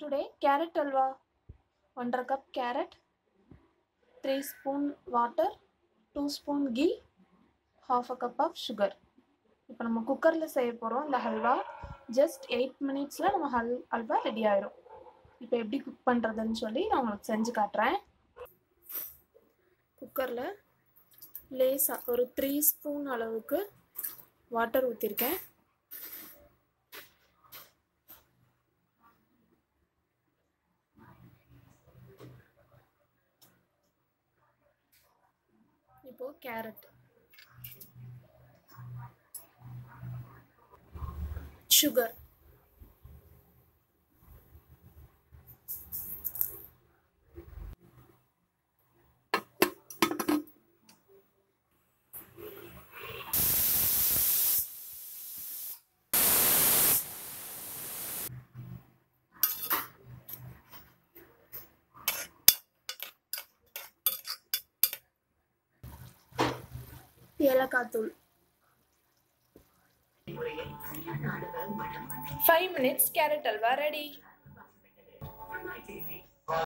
Today, carrot halwa. ஒன்றரை cup carrot three spoon water two spoon ghee half a cup of sugar இப்போ நம்ம குக்கரில் செய்ய போகிறோம் இந்த ஹல்வா ஜஸ்ட் எயிட் மினிட்ஸில் நம்ம ஹல் ஹல்வா ரெடி ஆயிரும் இப்போ எப்படி குக் பண்ணுறதுன்னு சொல்லி நான் உங்களுக்கு செஞ்சு காட்டுறேன் குக்கரில் லேசாக ஒரு த்ரீ ஸ்பூன் அளவுக்கு வாட்டர் ஊற்றிருக்கேன் இப்போ கேரட் சுகர் ஏலக்காய் தூள் five minutes carrot halwa ready